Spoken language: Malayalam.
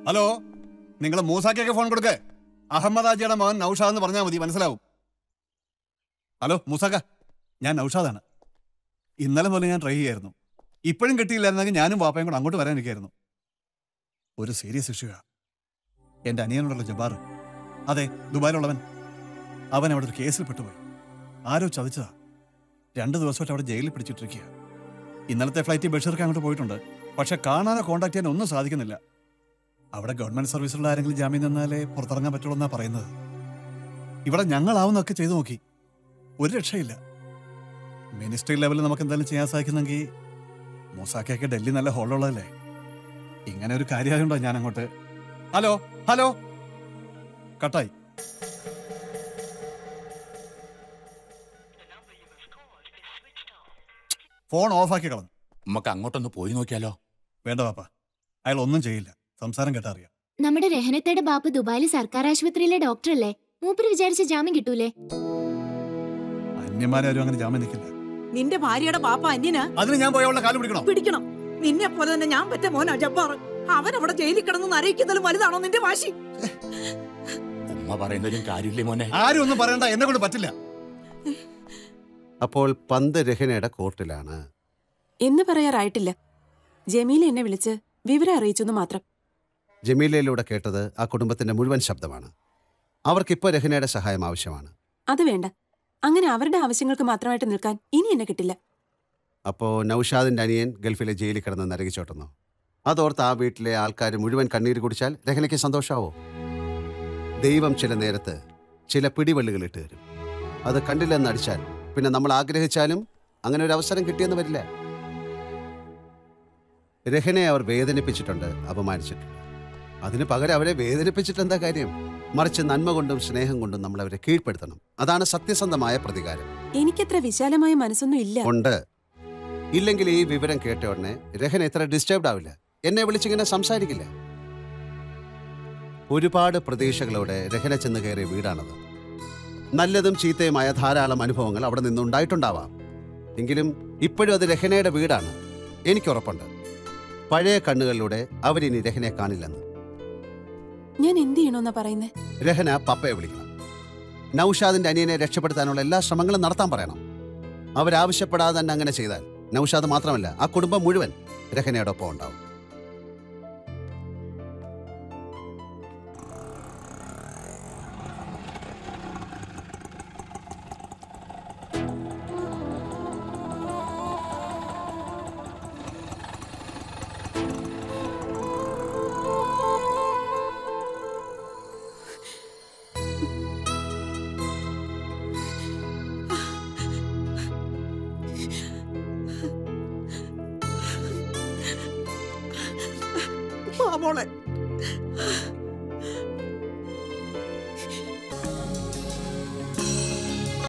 ഹലോ നിങ്ങൾ മൂസാക്കൊക്കെ ഫോൺ കൊടുക്ക് അഹമ്മദ് ആജിയുടെ മകൻ നൌഷാദ് എന്ന് പറഞ്ഞാൽ മതി മനസ്സിലാവും ഹലോ മൂസാക്ക ഞാൻ നൌഷാദാണ് ഇന്നലെ മുതൽ ഞാൻ ട്രൈ ചെയ്യായിരുന്നു ഇപ്പോഴും കിട്ടിയില്ലായിരുന്നെങ്കിൽ ഞാനും വാപ്പയും കൂടെ അങ്ങോട്ട് വരാനിരിക്കായിരുന്നു ഒരു സീരിയസ് ഇഷ്യൂവാ എൻ്റെ അനിയനോടുള്ള ജബാർ അതെ ദുബായിലുള്ളവൻ അവൻ അവിടെ ഒരു കേസിൽ പെട്ടുപോയി ആരോ ചതിച്ചതാ രണ്ട് ദിവസമായിട്ട് അവിടെ ജയിലിൽ പിടിച്ചിട്ടിരിക്കുക ഇന്നലത്തെ ഫ്ലൈറ്റ് ബഷീർക്ക് അങ്ങോട്ട് പോയിട്ടുണ്ട് പക്ഷെ കാണാനോ കോൺടാക്ട് ചെയ്യാനോ ഒന്നും സാധിക്കുന്നില്ല അവിടെ ഗവൺമെന്റ് സർവീസിലുള്ള ആരെങ്കിലും ജാമ്യം നിന്നാലേ പുറത്തിറങ്ങാൻ പറ്റുള്ളൂ എന്നാ പറയുന്നത് ഇവിടെ ഞങ്ങളാവുന്നൊക്കെ ചെയ്തു നോക്കി ഒരു രക്ഷയില്ല മിനിസ്ട്രി ലെവലിൽ നമുക്ക് എന്തെങ്കിലും ചെയ്യാൻ സാധിക്കുന്നെങ്കിൽ മൂസാക്കൊക്കെ ഡൽഹി നല്ല ഹോളുള്ളതല്ലേ ഇങ്ങനെ ഒരു കാര്യമായുണ്ടോ ഞാൻ അങ്ങോട്ട് ഹലോ ഹലോ കട്ടായി ഫോൺ ഓഫാക്കി കളഞ്ഞു നമുക്ക് അങ്ങോട്ടൊന്ന് പോയി നോക്കിയാലോ വേണ്ട പാപ്പ അയാൾ ഒന്നും ചെയ്യില്ല സംസാരം കേട്ടാ അറിയാം നമ്മുടെ രഹനത്തയുടെ ബാപ്പ് ദുബായിലെ സർക്കാർ ആശുപത്രിയിലെ ഡോക്ടറല്ലേ മൂപ്പര് വിചാരിച്ച ജാമ്യം കിട്ടൂലേ അന്യന്മാരും അങ്ങനെ ജാമ്യം നിൽക്കില്ല നിന്റെ ഭാര്യയുടെ പാപ്പ അന്യനാ അതിന് ഞാൻ പോയി അവളുടെ കാല് പിടിക്കണോ പിടിക്കണം നിന്നെ പോലെ തന്നെ ഞാൻ പറ്റ മോനാ ജബ്ബാർ അവൻ അവിടെ ജയിലിൽ കിടന്ന് അറിയിക്കുന്നതിലും വലുതാണോ നിന്റെ വാശി ഉമ്മ പറയുന്നതിലും കാര്യമില്ലേ മോനെ ആരും ഒന്നും പറയണ്ട എന്നെ കൊണ്ട് പറ്റില്ല അപ്പോൾ പന്ത് രഹനയുടെ കോർട്ടിലാണ് എന്ന് പറയാറായിട്ടില്ല ജമീല എന്നെ വിളിച്ച് വിവരം അറിയിച്ചെന്ന് മാത്രം ജമീലയിലൂടെ കേട്ടത് ആ കുടുംബത്തിന്റെ മുഴുവൻ ശബ്ദമാണ് അവർക്കിപ്പോൾ രഹനയുടെ സഹായം ആവശ്യമാണ് അത് വേണ്ട അങ്ങനെ അവരുടെ ആവശ്യങ്ങൾക്ക് മാത്രമായിട്ട് നിൽക്കാൻ ഇനി എന്നെ കിട്ടില്ല അപ്പോൾ നൌഷാദിന്റെ അനിയൻ ഗൾഫിലെ ജയിലിൽ കിടന്ന് നരകിച്ചോട്ടുന്നു അതോർത്ത് ആ വീട്ടിലെ ആൾക്കാർ മുഴുവൻ കണ്ണീര് കുടിച്ചാൽ രഹനയ്ക്ക് സന്തോഷാവോ ദൈവം ചില നേരത്ത് ചില പിടിവള്ളികൾ ഇട്ട് തരും അത് കണ്ടില്ലെന്ന് അടിച്ചാൽ പിന്നെ നമ്മൾ ആഗ്രഹിച്ചാലും അങ്ങനെ ഒരു അവസരം കിട്ടിയെന്ന് വരില്ല രഹനെ അവർ വേദനിപ്പിച്ചിട്ടുണ്ട് അപമാനിച്ചിട്ടുണ്ട് അതിന് പകരം അവരെ വേദനിപ്പിച്ചിട്ട് എന്താ കാര്യം മറിച്ച് നന്മ കൊണ്ടും സ്നേഹം കൊണ്ടും നമ്മൾ അവരെ കീഴ്പ്പെടുത്തണം അതാണ് സത്യസന്ധമായ പ്രതികാരം എനിക്കത്ര വിശാലമായ മനസ്സൊന്നും ഇല്ല ഉണ്ട് ഇല്ലെങ്കിൽ ഈ വിവരം കേട്ട ഉടനെ രഹൻ എത്ര ഡിസ്റ്റർബ്ഡ് ആവില്ല എന്നെ വിളിച്ചിങ്ങനെ സംസാരിക്കില്ല ഒരുപാട് പ്രതീക്ഷകളോടെ രഹന ചെന്ന് കയറിയ വീടാണത് നല്ലതും ചീത്തയുമായ ധാരാളം അനുഭവങ്ങൾ അവിടെ നിന്നുണ്ടായിട്ടുണ്ടാവാം എങ്കിലും ഇപ്പോഴും അത് രഹനയുടെ വീടാണ് എനിക്കുറപ്പുണ്ട് പഴയ കണ്ണുകളിലൂടെ അവരിനി രഹനെ കാണില്ലെന്ന് ഞാൻ എന്ത് ചെയ്യണമെന്നാ പറയുന്നേ രഹന പപ്പയെ വിളിക്കണം നൌഷാദിന്റെ അനിയനെ രക്ഷപ്പെടുത്താനുള്ള എല്ലാ ശ്രമങ്ങളും നടത്താൻ പറയണം അവരാവശ്യപ്പെടാതെ തന്നെ അങ്ങനെ ചെയ്താൽ നൌഷാദ് മാത്രമല്ല ആ കുടുംബം മുഴുവൻ രഹനയോടൊപ്പം ഉണ്ടാവും ആ മോളെ